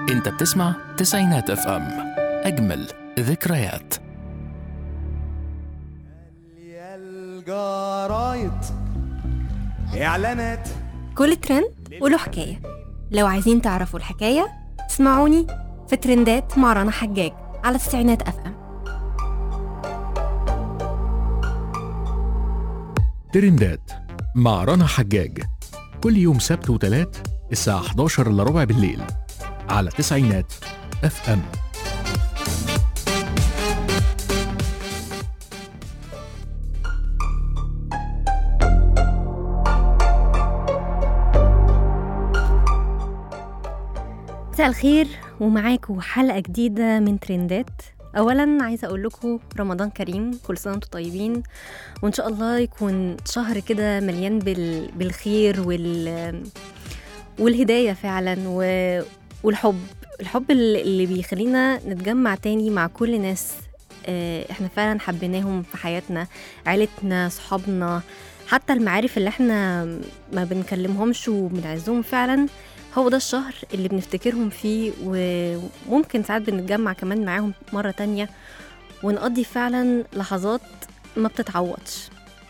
انت بتسمع تسعينات اف ام اجمل ذكريات يا الجرايد اعلانات كل ترند وله حكاية لو عايزين تعرفوا الحكاية اسمعوني في ترندات مع رنا حجاج على التسعينات اف ام ترندات مع رنا حجاج كل يوم سبت وتلات الساعة 11 الا ربع بالليل على تسعينات اف ام مساء الخير ومعاكم حلقة جديدة من ترندات أولا عايزة أقول لكم رمضان كريم كل سنة وانتم طيبين وإن شاء الله يكون شهر كده مليان بال... بالخير وال... والهداية فعلا و... والحب الحب اللي اللي بيخلينا نتجمع تاني مع كل ناس آه، احنا فعلا حبيناهم في حياتنا عيلتنا صحابنا حتى المعارف اللي احنا ما بنكلمهمش وبنعزهم فعلا هو ده الشهر اللي بنفتكرهم فيه وممكن ساعات بنتجمع كمان معاهم مرة تانية ونقضي فعلا لحظات ما بتتعوضش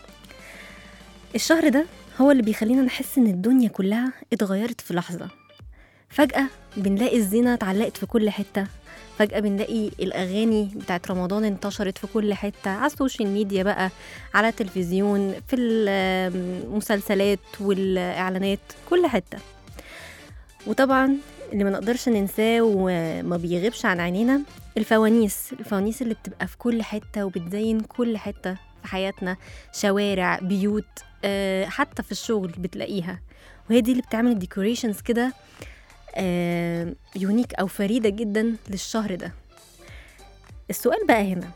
الشهر ده هو اللي بيخلينا نحس ان الدنيا كلها اتغيرت في لحظة فجأة بنلاقي الزينة اتعلقت في كل حتة فجأة بنلاقي الأغاني بتاعت رمضان انتشرت في كل حتة على السوشيال ميديا بقى على التلفزيون في المسلسلات والإعلانات كل حتة وطبعا اللي ما نقدرش ننساه وما بيغيبش عن عينينا الفوانيس الفوانيس اللي بتبقى في كل حتة وبتزين كل حتة في حياتنا شوارع بيوت آه، حتى في الشغل بتلاقيها وهي دي اللي بتعمل الديكوريشنز كده آه، يونيك أو فريدة جدا للشهر ده السؤال بقى هنا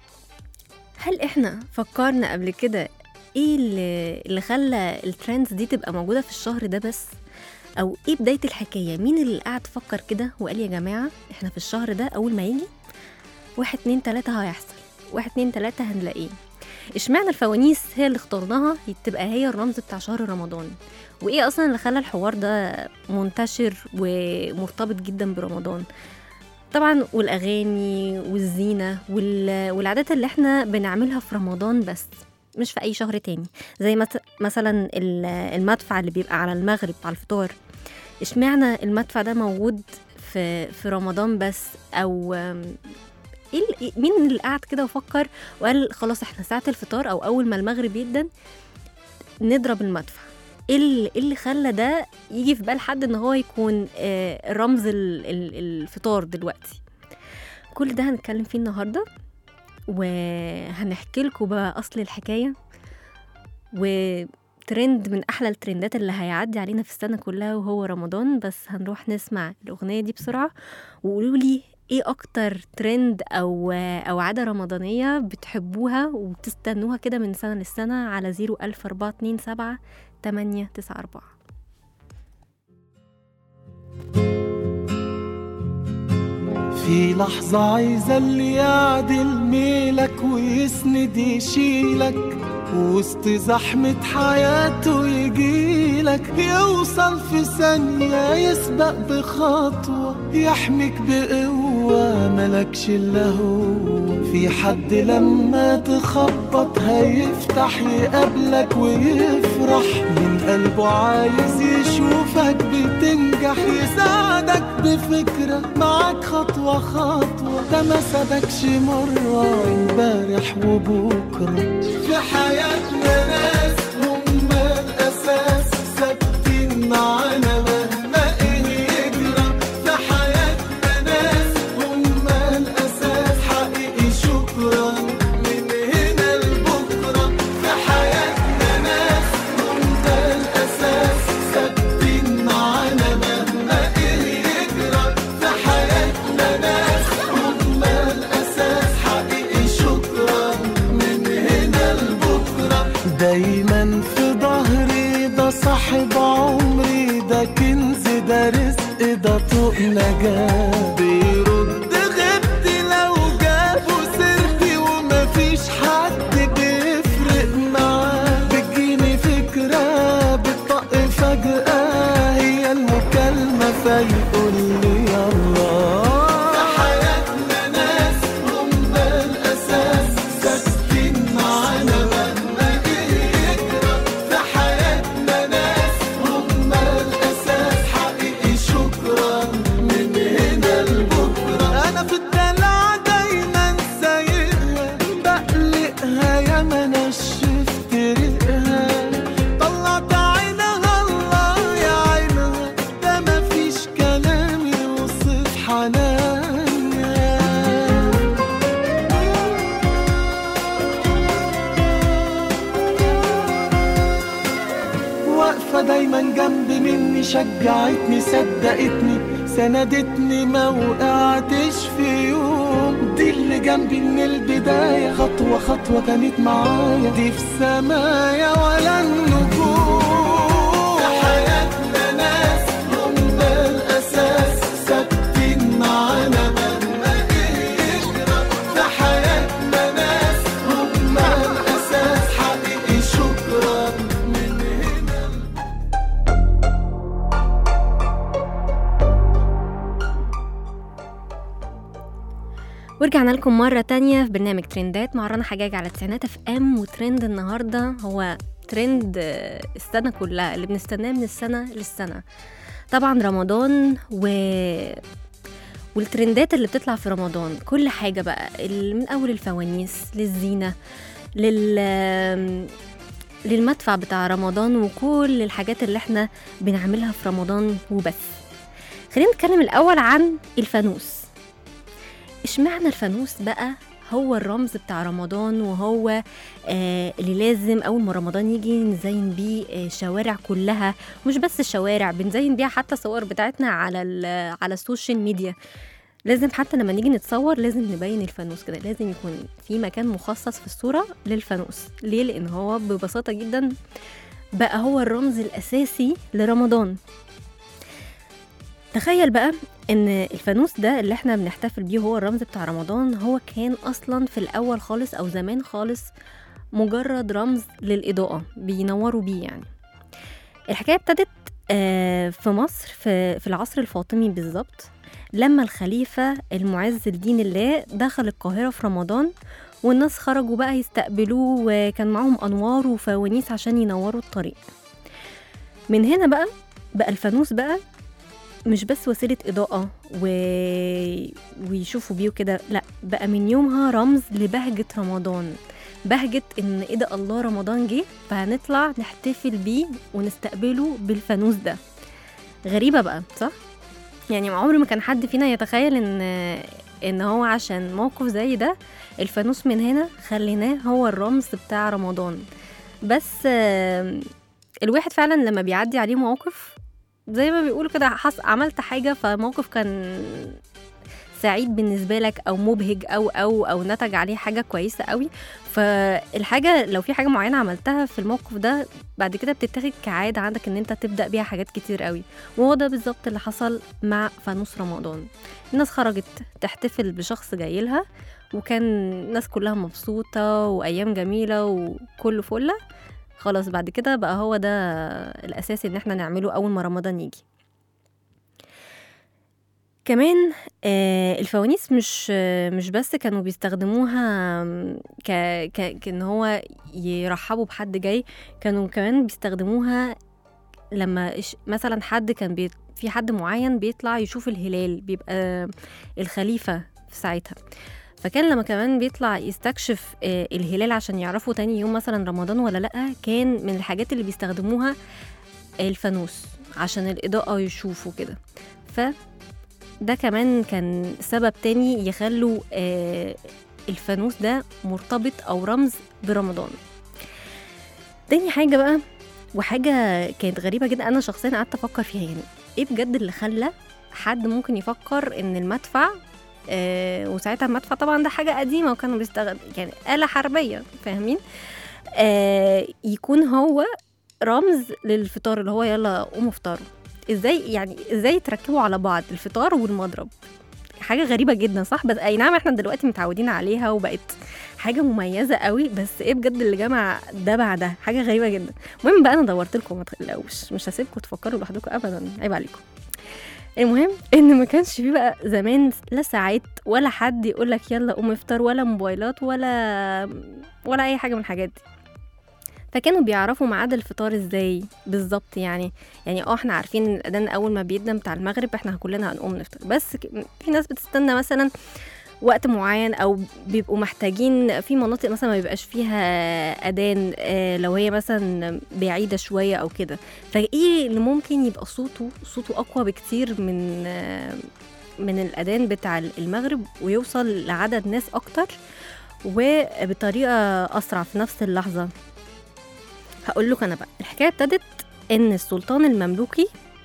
هل احنا فكرنا قبل كده ايه اللي, اللي خلى الترندز دي تبقى موجودة في الشهر ده بس او ايه بدايه الحكايه مين اللي قاعد فكر كده وقال يا جماعه احنا في الشهر ده اول ما يجي واحد اتنين تلاته هيحصل واحد اتنين تلاته هنلاقيه اشمعنى الفوانيس هي اللي اخترناها تبقى هي الرمز بتاع شهر رمضان وايه اصلا اللي خلى الحوار ده منتشر ومرتبط جدا برمضان طبعا والاغاني والزينه وال- والعادات اللي احنا بنعملها في رمضان بس مش في اي شهر تاني زي مت- مثلا ال- المدفع اللي بيبقى على المغرب على الفطار اشمعنى المدفع ده موجود في في رمضان بس او أم، ايه ال- مين اللي قعد كده وفكر وقال خلاص احنا ساعة الفطار او اول ما المغرب يدن نضرب المدفع ايه اللي, إيه اللي خلى ده يجي في بال حد ان هو يكون آه، رمز ال- ال- الفطار دلوقتي كل ده هنتكلم فيه النهارده وهنحكي لكم بقى اصل الحكايه وترند من احلى الترندات اللي هيعدي علينا في السنه كلها وهو رمضان بس هنروح نسمع الاغنيه دي بسرعه وقولوا لي ايه اكتر ترند او او عاده رمضانيه بتحبوها وبتستنوها كده من سنه للسنه على 01427 894 في لحظة عايزة اللي يعدل ميلك ويسند يشيلك وسط زحمة حياته يجيلك يوصل في ثانية يسبق بخطوة يحميك بقوة ملكش إلا هو في حد لما تخبط هيفتح يقابلك ويفرح من قلبه عايز يشوفك بتنجح يساعدك بفكرة معاك خطوة خطوة ده ما سابكش مرة امبارح وبكرة في حياتنا ناس هم الأساس ثابتين معانا مهما إيه يجرى في حياتنا ناس هم الأساس حقيقي شكرا من هنا لبكرة في حياتنا ناس هم الأساس ثابتين معانا مهما إيه يجرى في حياتنا ناس هم الأساس حقيقي شكرا من هنا لبكرة دايما في ظهري ده صاحب عمري ده كنز ده رزق ده طوق نجاة بيرد غبتي لو جابوا سيرتي ومفيش حد بيفرق معاه بتجيني فكرة بتطق فجأة هي المكالمة فيقول لي يلا دايما جنب مني شجعتني صدقتني سندتني ما وقعتش في يوم دي اللي جنبي من البداية خطوة خطوة كانت معايا دي في سمايا ولا النجوم في حياتنا ناس هم الأساس ثابتين معانا مهما يجرى في حياتنا ناس هم الأساس حقيقي شكرا من هنا ورجعنا لكم مرة تانية في برنامج ترندات مع رنا حجاج على تسعينات اف ام وترند النهاردة هو ترند آه، السنة كلها اللي بنستناه من السنة للسنة طبعا رمضان و والترندات اللي بتطلع في رمضان كل حاجة بقى ال- من أول الفوانيس للزينة لل للمدفع بتاع رمضان وكل الحاجات اللي احنا بنعملها في رمضان وبس خلينا نتكلم الأول عن الفانوس اشمعنى الفانوس بقى هو الرمز بتاع رمضان وهو آه اللي لازم اول ما رمضان يجي نزين بيه آه شوارع كلها مش بس الشوارع بنزين بيها حتى صور بتاعتنا على ال- على السوشيال ميديا لازم حتى لما نيجي نتصور لازم نبين الفانوس كده لازم يكون في مكان مخصص في الصورة للفانوس ليه لان هو ببساطة جدا بقى هو الرمز الاساسي لرمضان تخيل بقى ان الفانوس ده اللي احنا بنحتفل بيه هو الرمز بتاع رمضان هو كان اصلا في الاول خالص او زمان خالص مجرد رمز للاضاءه بينوروا بيه يعني الحكايه ابتدت آه، في مصر في في العصر الفاطمي بالظبط لما الخليفه المعز لدين الله دخل القاهره في رمضان والناس خرجوا بقى يستقبلوه وكان معاهم انوار وفوانيس عشان ينوروا الطريق من هنا بقى بقى الفانوس بقى مش بس وسيلة إضاءة و... ويشوفوا بيه كده لا بقى من يومها رمز لبهجة رمضان بهجة إن إيه ده الله رمضان جه فهنطلع نحتفل بيه ونستقبله بالفانوس ده غريبة بقى صح؟ يعني عمر ما كان حد فينا يتخيل إن إن هو عشان موقف زي ده الفانوس من هنا خليناه هو الرمز بتاع رمضان بس آم، الواحد فعلا لما بيعدي عليه مواقف زي ما بيقولوا كده حص... عملت حاجة فموقف كان سعيد بالنسبة لك أو مبهج أو أو أو نتج عليه حاجة كويسة قوي فالحاجة لو في حاجة معينة عملتها في الموقف ده بعد كده بتتاخد كعادة عندك إن أنت تبدأ بيها حاجات كتير قوي وهو ده بالظبط اللي حصل مع فانوس رمضان الناس خرجت تحتفل بشخص جاي لها وكان الناس كلها مبسوطة وأيام جميلة وكل فلة خلاص بعد كده بقى هو ده الأساسي إن احنا نعمله أول ما رمضان يجي كمان آه، الفوانيس مش آه، مش بس كانوا بيستخدموها آم، ك ك كان هو يرحبوا بحد جاي كانوا كمان بيستخدموها لما إش- مثلا حد كان بي في حد معين بيطلع يشوف الهلال بيبقى الخليفة في ساعتها فكان لما كمان بيطلع يستكشف آه، الهلال عشان يعرفوا تاني يوم مثلا رمضان ولا لأ كان من الحاجات اللي بيستخدموها الفانوس عشان الإضاءة يشوفوا كده ف ده كمان كان سبب تاني يخلوا آه، الفانوس ده مرتبط أو رمز برمضان تاني حاجة بقى وحاجة كانت غريبة جدا أنا شخصيا قعدت أفكر فيها يعني إيه بجد اللي خلى حد ممكن يفكر إن المدفع آه وساعتها المدفع طبعا ده حاجة قديمة وكانوا بيستخدم يعني آلة حربية فاهمين آه يكون هو رمز للفطار اللي هو يلا قوموا افطروا ازاي يعني ازاي تركبوا على بعض الفطار والمضرب حاجه غريبه جدا صح بس اي نعم احنا دلوقتي متعودين عليها وبقت حاجه مميزه قوي بس ايه بجد اللي جمع ده مع ده حاجه غريبه جدا المهم بقى انا دورت لكم ما تقلقوش مش هسيبكم تفكروا لوحدكم ابدا عيب عليكم المهم ان ما كانش فيه بقى زمان لا ساعات ولا حد يقول لك يلا قوم افطر ولا موبايلات ولا ولا اي حاجه من الحاجات دي فكانوا بيعرفوا ميعاد الفطار ازاي بالظبط يعني يعني اه احنا عارفين ان الاذان اول ما بيدن بتاع المغرب احنا كلنا هنقوم نفطر بس ك- في ناس بتستنى مثلا وقت معين او بيبقوا محتاجين في مناطق مثلا ما بيبقاش فيها اذان آه، لو هي مثلا بعيده شويه او كده فايه اللي ممكن يبقى صوته صوته اقوى بكتير من آه، من الاذان بتاع المغرب ويوصل لعدد ناس اكتر وبطريقه اسرع في نفس اللحظه هقول لك انا بقى الحكايه ابتدت ان السلطان المملوكي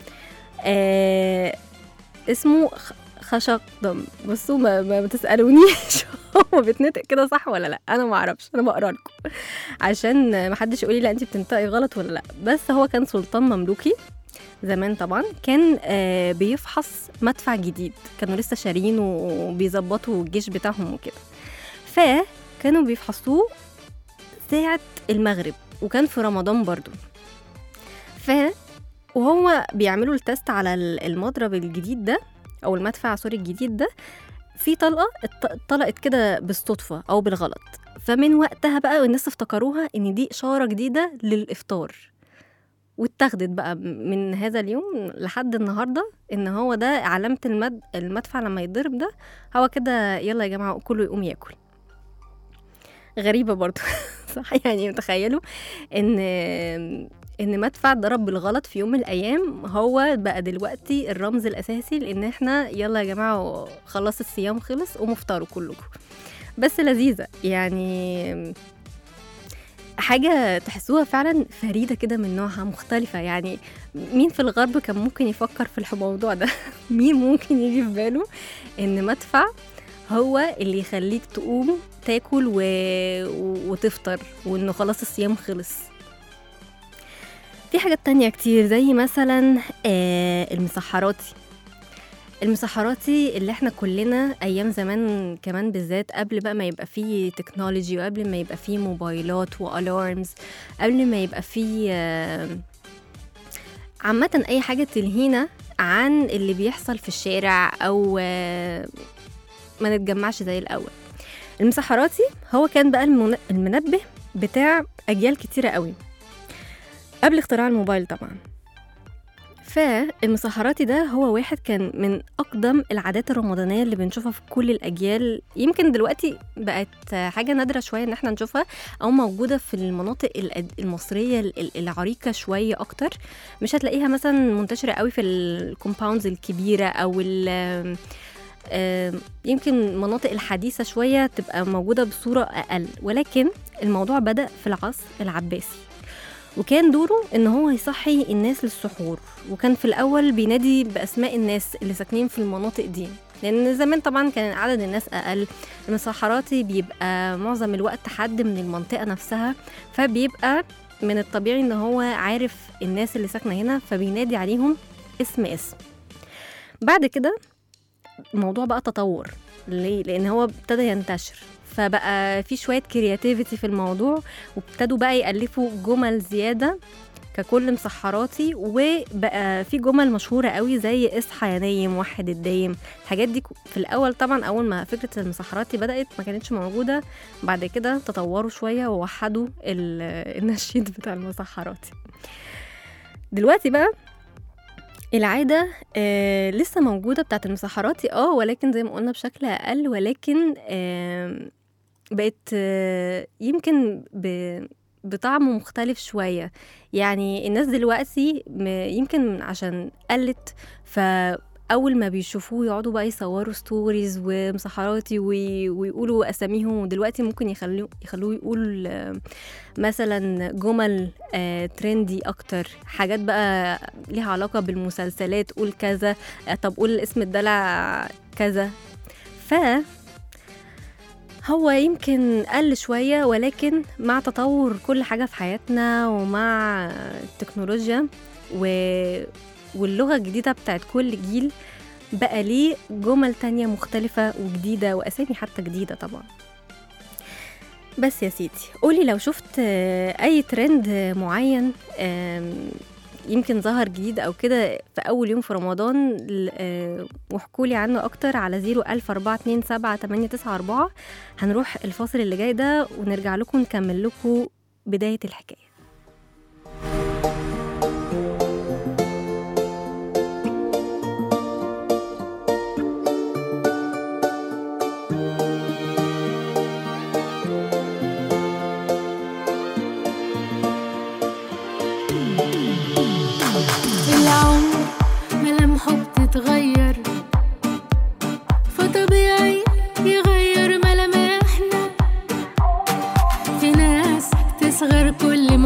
آه اسمه خ- خشقدم بصوا ما, ما, ما تسالونيش هو بيتنطق كده صح ولا لا انا ما اعرفش انا بقرا لكم عشان ما حدش يقول لي لا انت بتنطقي غلط ولا لا بس هو كان سلطان مملوكي زمان طبعا كان آه بيفحص مدفع جديد كانوا لسه شاريين وبيظبطوا الجيش بتاعهم وكده فكانوا بيفحصوه ساعة المغرب وكان في رمضان برضو ف وهو بيعملوا التست على ال- المضرب الجديد ده او المدفع سوري الجديد ده في طلقه ات- اتطلقت كده بالصدفه او بالغلط فمن وقتها بقى الناس افتكروها ان دي اشاره جديده للافطار واتاخدت بقى من هذا اليوم لحد النهارده ان هو ده علامه المد... المدفع لما يتضرب ده هو كده يلا يا جماعه كله يقوم ياكل غريبه برضو صح يعني تخيلوا ان ان مدفع ضرب بالغلط في يوم من الايام هو بقى دلوقتي الرمز الاساسي لان احنا يلا يا جماعه خلاص الصيام خلص قوموا افطروا كلكم بس لذيذه يعني حاجة تحسوها فعلا فريدة كده من نوعها مختلفة يعني مين في الغرب كان ممكن يفكر في الموضوع ده مين ممكن يجي في باله ان مدفع هو اللي يخليك تقوم تاكل و... و- وتفطر وانه خلاص الصيام خلص في حاجات تانية كتير زي مثلا آه المسحراتي المسحراتي اللي احنا كلنا ايام زمان كمان بالذات قبل بقى ما يبقى فيه تكنولوجي وقبل ما يبقى فيه موبايلات والارمز قبل ما يبقى فيه آه، عامة اي حاجة تلهينا عن اللي بيحصل في الشارع او آه، ما نتجمعش زي الاول المسحراتي هو كان بقى المن- المنبه بتاع اجيال كتيرة قوي قبل اختراع الموبايل طبعا فالمسحراتي ده هو واحد كان من أقدم العادات الرمضانية اللي بنشوفها في كل الأجيال يمكن دلوقتي بقت حاجة نادرة شوية إن احنا نشوفها أو موجودة في المناطق الأد- المصرية ال- ال- العريقة شوية أكتر مش هتلاقيها مثلا منتشرة قوي في الكومباوندز الكبيرة أو ال آم، يمكن المناطق الحديثة شوية تبقى موجودة بصورة أقل ولكن الموضوع بدأ في العصر العباسي وكان دوره ان هو يصحي الناس للسحور وكان في الاول بينادي باسماء الناس اللي ساكنين في المناطق دي لان زمان طبعا كان عدد الناس اقل المسحراتي بيبقى معظم الوقت حد من المنطقه نفسها فبيبقى من الطبيعي ان هو عارف الناس اللي ساكنه هنا فبينادي عليهم اسم اسم بعد كده الموضوع بقى تطور ليه لان هو ابتدى ينتشر فبقى في شويه كرياتيفيتي في الموضوع وابتدوا بقى يألفوا جمل زيادة ككل مسحراتي وبقى في جمل مشهورة قوي زي اصحى يا نايم وحد الدايم الحاجات دي في الأول طبعا أول ما فكرة المسحراتي بدأت ما كانتش موجودة بعد كده تطوروا شوية ووحدوا ال- النشيد بتاع المسحراتي دلوقتي بقى العادة آه لسه موجودة بتاعت المسحراتي اه ولكن زي ما قلنا بشكل أقل ولكن آه بقت آه، يمكن ب- بطعم مختلف شوية يعني الناس دلوقتي م- يمكن عشان قلت فأول ما بيشوفوه يقعدوا بقى يصوروا ستوريز ومسحراتي وي- ويقولوا أساميهم ودلوقتي ممكن يخلوه يخلوه يقول آه، مثلا جمل آه، ترندي أكتر حاجات بقى ليها علاقة بالمسلسلات قول كذا آه، طب قول اسم الدلع كذا ف هو يمكن قل شوية ولكن مع تطور كل حاجة في حياتنا ومع التكنولوجيا و... واللغة الجديدة بتاعت كل جيل بقى ليه جمل تانية مختلفة وجديدة وأسامي حتى جديدة طبعا بس يا سيدي قولي لو شفت آه، أي ترند آه، معين آم، يمكن ظهر جديد أو كده في أول يوم في رمضان ل- آه، واحكولي عنه أكتر على زيرو ألف أربعة اتنين سبعة تمانية تسعة أربعة هنروح الفاصل اللي جاي ده ونرجع لكم نكمل لكم بداية الحكاية العمر ملامحه بتتغير فطبيعي يغير ملامحنا في ناس تصغر كل ما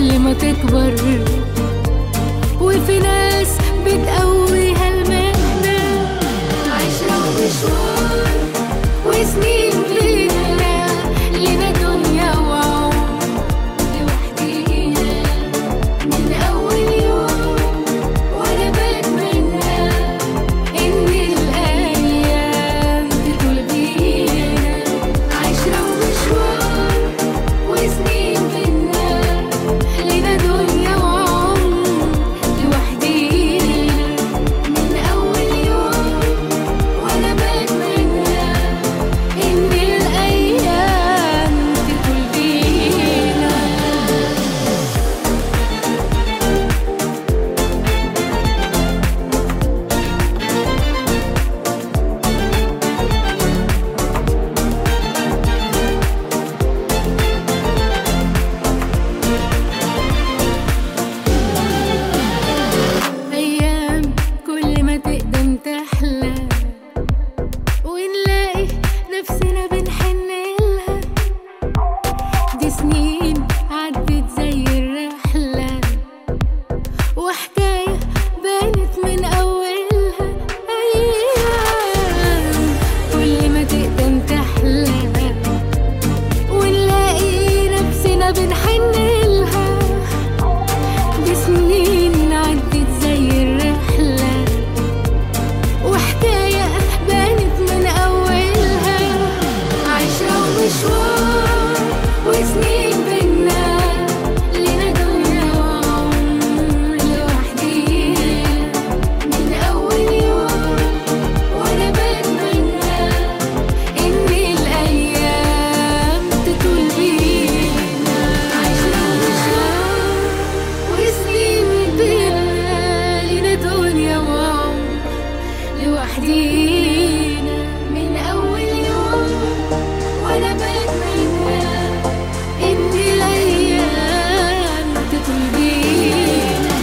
كل ما تكبر وفي ناس بتقويها المهنة عشرة ومشوار وسنين بينا لنا دنيا وعمر لوحدينا من أول يوم وأنا بتمنى إن الأيام تطول بينا عشرة ومشوار وسنين بينا لنا دنيا وعمر لوحدينا من أول يوم وأنا بتمنى إن الأيام تطول بينا أيام كل ما تقدم تحلى ونلاقي نفسنا بنحن لها دي سنين عدت زي الرحلة وحكاية بانت من أولها أيام كل ما تقدم تحلى ونلاقي نفسنا بنحن لها دي سنين عدت زي الرحلة وحكاية بانت من أولها عشرة ومشوار وسنين بينا لنا دنيا وعمر لوحدينا من أول يوم وأنا بتمنى إن الأيام تطول بينا عشرة ومشوار وسنين بينا لنا دنيا وعمر لوحدينا من أول يوم وأنا بتمنى إن الأيام تطول بينا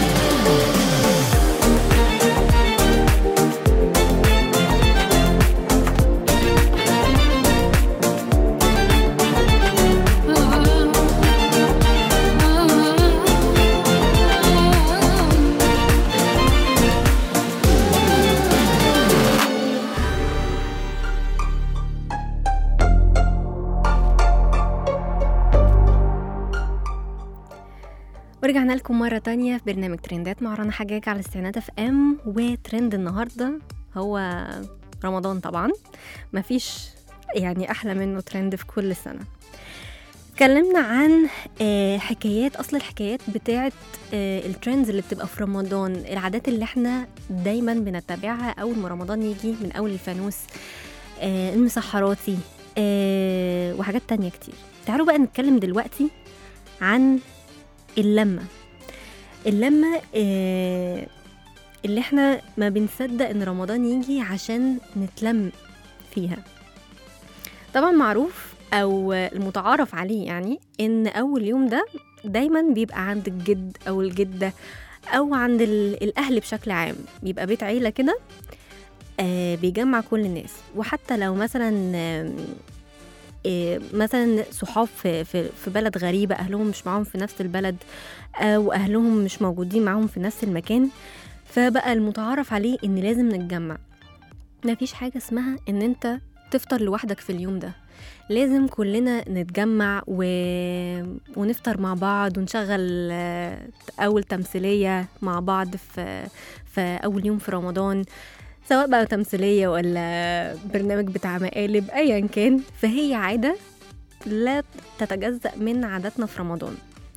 ورجعنا لكم مرة تانية في برنامج ترندات مع رنا حجاج على استعناد اف ام وترند النهاردة هو رمضان طبعا مفيش يعني أحلى منه ترند في كل سنة اتكلمنا عن آه، حكايات أصل الحكايات بتاعت آه، الترندز اللي بتبقى في رمضان العادات اللي احنا دايما بنتبعها أول ما رمضان يجي من أول الفانوس آه، المسحراتي آه، وحاجات تانية كتير تعالوا بقى نتكلم دلوقتي عن اللمة اللمة آه، اللي احنا ما بنصدق ان رمضان يجي عشان نتلم فيها طبعا معروف او المتعارف عليه يعني ان اول يوم ده دايما بيبقى عند الجد او الجدة او عند ال- الاهل بشكل عام بيبقى بيت عيلة كده آه، بيجمع كل الناس وحتى لو مثلا آم، آه، مثلا صحاب في, في, في بلد غريبة أهلهم مش معاهم في نفس البلد أو أهلهم مش موجودين معاهم في نفس المكان فبقى المتعارف عليه إن لازم نتجمع مفيش حاجة اسمها إن أنت تفطر لوحدك في اليوم ده لازم كلنا نتجمع و... ونفطر مع بعض ونشغل آه، أول تمثيلية مع بعض في, في أول يوم في رمضان سواء بقى تمثيلية ولا برنامج بتاع مقالب أيا كان فهي عادة لا تتجزأ من عاداتنا في رمضان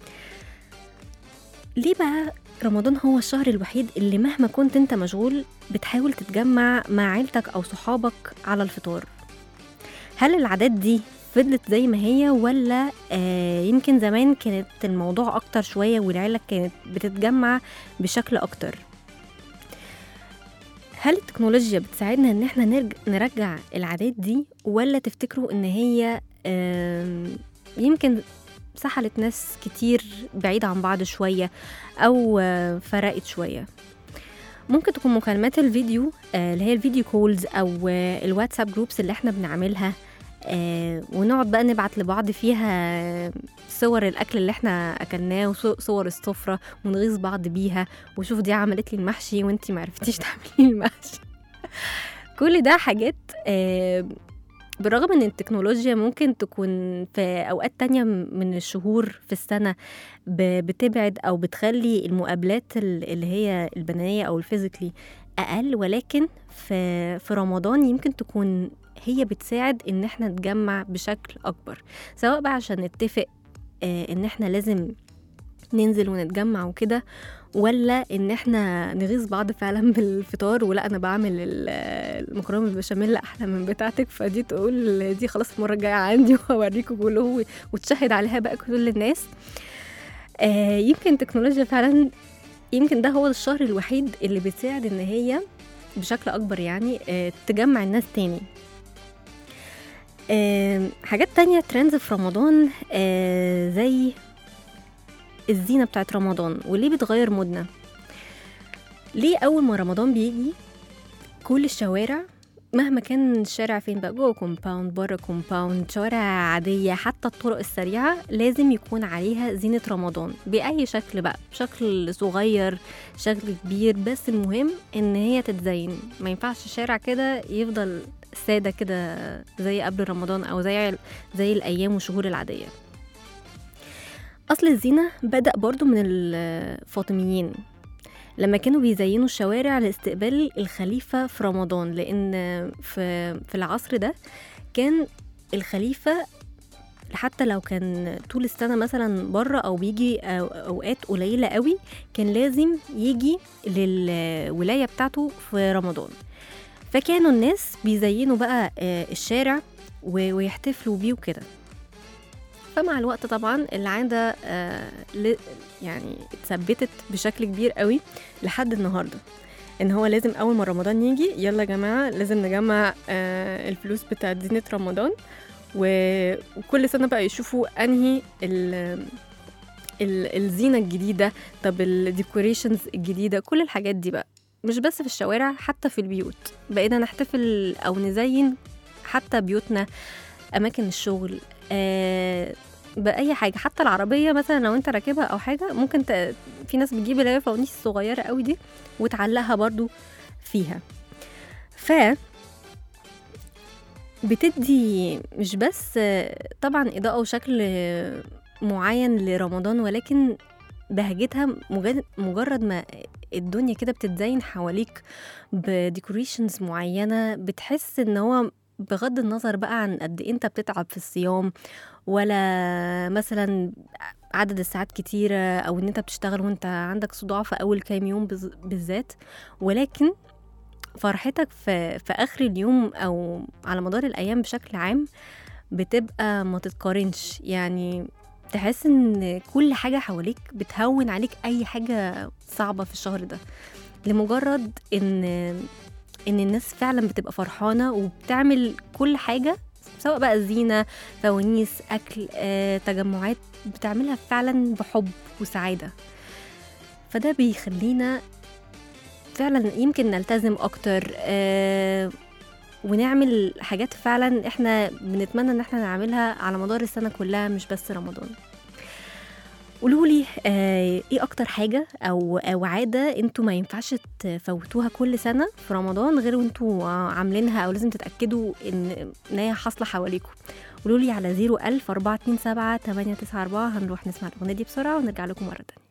ليه بقى رمضان هو الشهر الوحيد اللي مهما كنت انت مشغول بتحاول تتجمع مع عيلتك أو صحابك على الفطار هل العادات دي فضلت زي ما هي ولا آه يمكن زمان كانت الموضوع أكتر شوية والعيلة كانت بتتجمع بشكل أكتر هل التكنولوجيا بتساعدنا ان احنا نرج... نرجع العادات دي ولا تفتكروا ان هي آم، يمكن سحلت ناس كتير بعيد عن بعض شوية أو آه، فرقت شوية ممكن تكون مكالمات الفيديو آه، اللي هي الفيديو كولز أو آه، الواتساب جروبس اللي احنا بنعملها آه ونقعد بقى نبعت لبعض فيها صور الاكل اللي احنا اكلناه وصور السفره ونغيظ بعض بيها وشوف دي عملت لي المحشي وانتي معرفتيش تعملي المحشي كل ده حاجات آه بالرغم ان التكنولوجيا ممكن تكون في اوقات تانية من الشهور في السنة ب- بتبعد او بتخلي المقابلات ال- اللي هي البدنية او الفيزيكلي اقل ولكن في في رمضان يمكن تكون هي بتساعد ان احنا نتجمع بشكل اكبر سواء بقى عشان نتفق آه، ان احنا لازم ننزل ونتجمع وكده ولا ان احنا نغيظ بعض فعلا بالفطار ولا انا بعمل ال- المكرونه بالبشاميل احلى من بتاعتك فدي تقول دي خلاص المره الجايه عندي وهوريكم كله وتشهد عليها بقى كل الناس آه يمكن التكنولوجيا فعلا يمكن ده هو الشهر الوحيد اللي بتساعد ان هي بشكل اكبر يعني آه تجمع الناس تاني آه حاجات تانية ترندز في رمضان آه زي الزينة بتاعت رمضان وليه بتغير مودنا ليه أول ما رمضان بيجي كل الشوارع مهما كان الشارع فين بقى جوه كومباوند بره كومباوند شوارع عادية حتى الطرق السريعة لازم يكون عليها زينة رمضان بأي شكل بقى شكل صغير شكل كبير بس المهم إن هي تتزين ما ينفعش الشارع كده يفضل سادة كده زي قبل رمضان أو زي زي الأيام والشهور العادية أصل الزينة بدأ برضو من الفاطميين لما كانوا بيزينوا الشوارع لاستقبال الخليفة في رمضان لأن في, في العصر ده كان الخليفة حتى لو كان طول السنة مثلا بره أو بيجي أو- أوقات قليلة قوي كان لازم يجي للولاية بتاعته في رمضان فكانوا الناس بيزينوا بقى آه، الشارع و- ويحتفلوا بيه وكده فمع الوقت طبعا العادة آه، ل- يعني اتثبتت بشكل كبير قوي لحد النهارده ان هو لازم اول ما رمضان يجي يلا يا جماعه لازم نجمع آه، الفلوس بتاعت زينه رمضان و- وكل سنه بقى يشوفوا انهي ال- ال- الزينه الجديده طب الديكوريشنز الجديده كل الحاجات دي بقى مش بس في الشوارع حتى في البيوت بقينا نحتفل او نزين حتى بيوتنا اماكن الشغل آه باي حاجه حتى العربيه مثلا لو انت راكبها او حاجه ممكن ت... في ناس بتجيب اللي هي فوانيس الصغيره قوي دي وتعلقها برضو فيها ف بتدي مش بس آه، طبعا اضاءه وشكل آه، معين لرمضان ولكن بهجتها مجرد, مجرد ما الدنيا كده بتتزين حواليك بديكوريشنز معينه بتحس ان هو بغض النظر بقى عن قد إيه انت بتتعب في الصيام ولا مثلا عدد الساعات كتيرة أو إن أنت بتشتغل وأنت عندك صداع في أول كام يوم بز- بالذات ولكن فرحتك في, في آخر اليوم أو على مدار الأيام بشكل عام بتبقى ما تتقارنش يعني تحس إن كل حاجة حواليك بتهون عليك أي حاجة صعبة في الشهر ده لمجرد إن إن الناس فعلا بتبقى فرحانة وبتعمل كل حاجة سواء بقى زينة فوانيس أكل آه، تجمعات بتعملها فعلا بحب وسعادة فده بيخلينا فعلا يمكن نلتزم أكتر آه، ونعمل حاجات فعلا احنا بنتمنى ان احنا نعملها على مدار السنة كلها مش بس رمضان قولوا لي آه ايه اكتر حاجه او او عاده انتوا ما ينفعش تفوتوها كل سنه في رمضان غير وانتوا آه، عاملينها او لازم تتاكدوا ان ان هي حاصله حواليكم قولوا لي على 01000 427 894 هنروح نسمع الاغنيه دي بسرعه ونرجع لكم مره تانية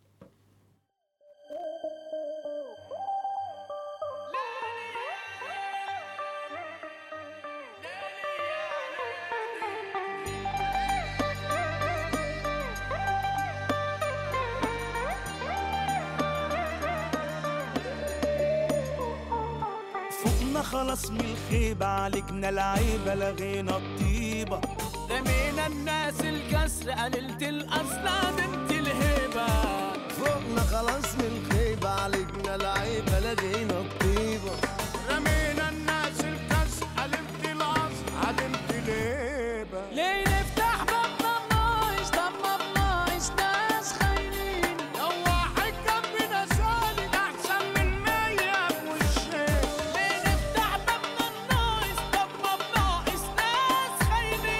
فوقنا خلاص من الخيبة عالجنا العيبة لغينا الطيبة رمينا الناس الكسر قللت الأصل عدمت الهيبة فوقنا خلاص من الخيبة عالجنا العيبة لقينا الطيبة رمينا الناس الكسر قللت الأصل عدمت الهيبة ليه نفتح بابنا بناقش طب ما بناقش ناس خاينين لو واحد جنبنا سالك أحسن من مية بوشين ليه نفتح بابنا بناقش طب ما بناقش ناس خاينين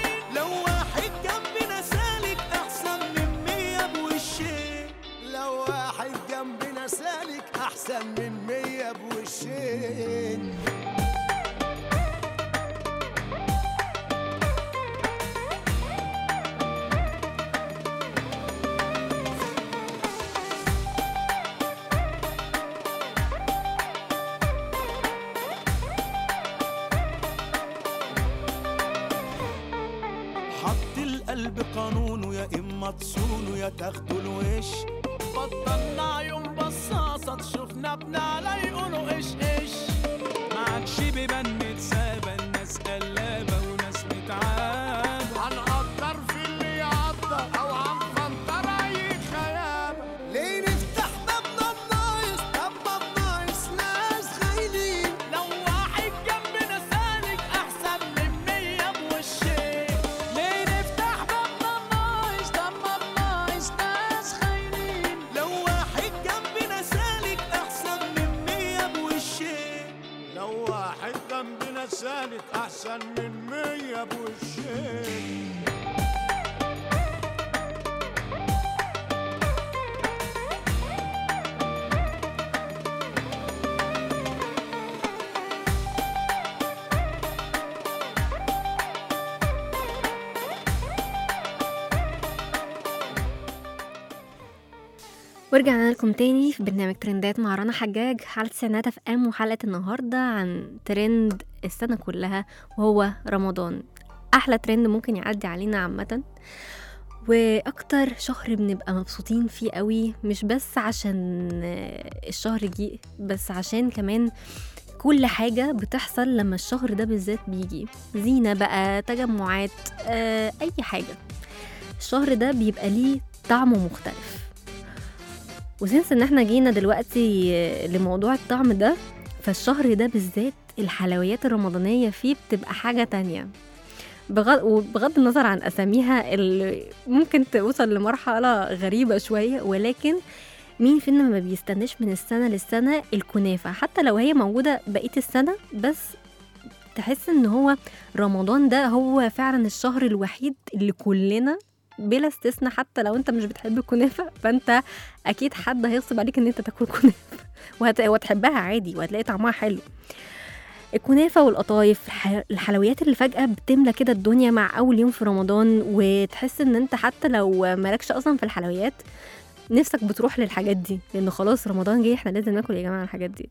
واحد جنبنا سالك احسن من مية بوشين حط القلب قانونه يا اما تصونه يا تاخدوا الوش بطلنا عيون بصاصة تشوفنا بنعلى يقولوا ايش ايش معكش بيبان متسابة الناس قلابة وناس متعابة هنقدر في اللي يقدر او هنفنطر اي خيابة ليه نفتح بابنا النايس طب النايس ناس خاينين لو واحد جنبنا سالك احسن من مية بوشين ليه نفتح بابنا النايس طب النايس ناس خاينين لو واحد جنبنا سالك احسن من مية بوشين لو واحد جنبنا سالك احسن من مية بوشين ورجعنا لكم تاني في برنامج ترندات مع رنا حجاج حلقة تسعينات اف ام وحلقة النهاردة عن ترند السنة كلها وهو رمضان أحلى ترند ممكن يعدي علينا عامة وأكتر شهر بنبقى مبسوطين فيه قوي مش بس عشان آه، الشهر جه بس عشان كمان كل حاجة بتحصل لما الشهر ده بالذات بيجي زينة بقى تجمعات آه، أي حاجة الشهر ده بيبقى ليه طعم مختلف وسنس ان احنا جينا دلوقتي لموضوع الطعم ده فالشهر ده بالذات الحلويات الرمضانية فيه بتبقى حاجة تانية بغض وبغض النظر عن أساميها اللي ممكن توصل لمرحلة غريبة شوية ولكن مين فينا ما بيستناش من السنة للسنة الكنافة حتى لو هي موجودة بقية السنة بس تحس ان هو رمضان ده هو فعلا الشهر الوحيد اللي كلنا بلا استثناء حتى لو انت مش بتحب الكنافة فانت اكيد حد هيغصب عليك ان انت تاكل كنافه وهت... وتحبها عادي وهتلاقي طعمها حلو الكنافه والقطايف الح... الحلويات اللي فجاه بتملى كده الدنيا مع اول يوم في رمضان وتحس ان انت حتى لو مالكش اصلا في الحلويات نفسك بتروح للحاجات دي لان خلاص رمضان جه احنا لازم ناكل يا جماعه الحاجات دي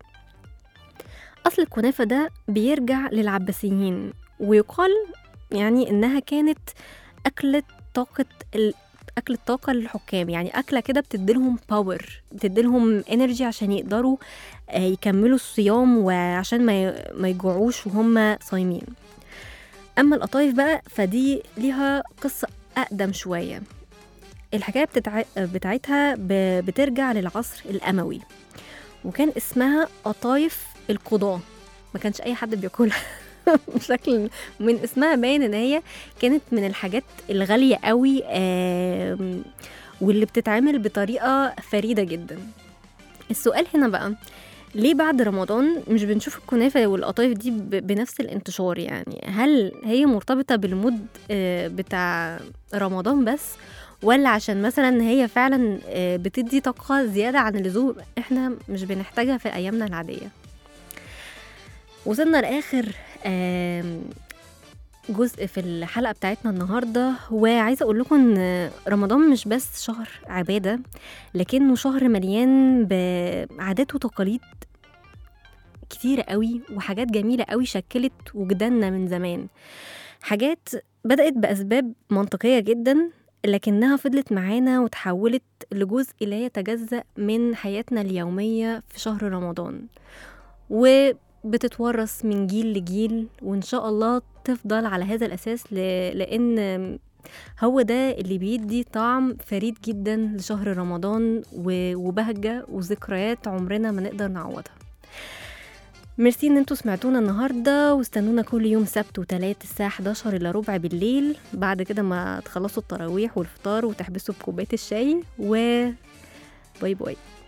اصل الكنافه ده بيرجع للعباسيين ويقال يعني انها كانت اكله طاقه ال... اكل الطاقه للحكام يعني اكله كده بتديلهم باور بتديلهم انرجي عشان يقدروا آه، يكملوا الصيام وعشان ما ي- ما يجوعوش وهم صايمين اما القطايف بقى فدي ليها قصه اقدم شويه الحكايه بتتع... بتاعتها ب... بترجع للعصر الاموي وكان اسمها قطايف القضاه ما كانش اي حد بياكلها بشكل من اسمها باين ان هي كانت من الحاجات الغاليه قوي آم، واللي بتتعمل بطريقه فريده جدا السؤال هنا بقى ليه بعد رمضان مش بنشوف الكنافه والقطايف دي ب- بنفس الانتشار يعني هل هي مرتبطه بالمود آه، بتاع رمضان بس ولا عشان مثلا هي فعلا آه، بتدي طاقه زياده عن اللزوم احنا مش بنحتاجها في ايامنا العاديه وصلنا لاخر آم، جزء في الحلقه بتاعتنا النهارده وعايزه اقول لكم ان رمضان مش بس شهر عباده لكنه شهر مليان بعادات وتقاليد كتيرة قوي وحاجات جميلة قوي شكلت وجداننا من زمان حاجات بدأت بأسباب منطقية جدا لكنها فضلت معانا وتحولت لجزء لا يتجزأ من حياتنا اليومية في شهر رمضان وبتتورث من جيل لجيل وإن شاء الله تفضل على هذا الأساس ل... لأن هو ده اللي بيدي طعم فريد جدا لشهر رمضان و- وبهجة وذكريات عمرنا ما نقدر نعوضها ميرسي ان انتوا سمعتونا النهارده واستنونا كل يوم سبت وتلات الساعة 11 الا ربع بالليل بعد كده ما تخلصوا التراويح والفطار وتحبسوا بكوباية الشاي و باي باي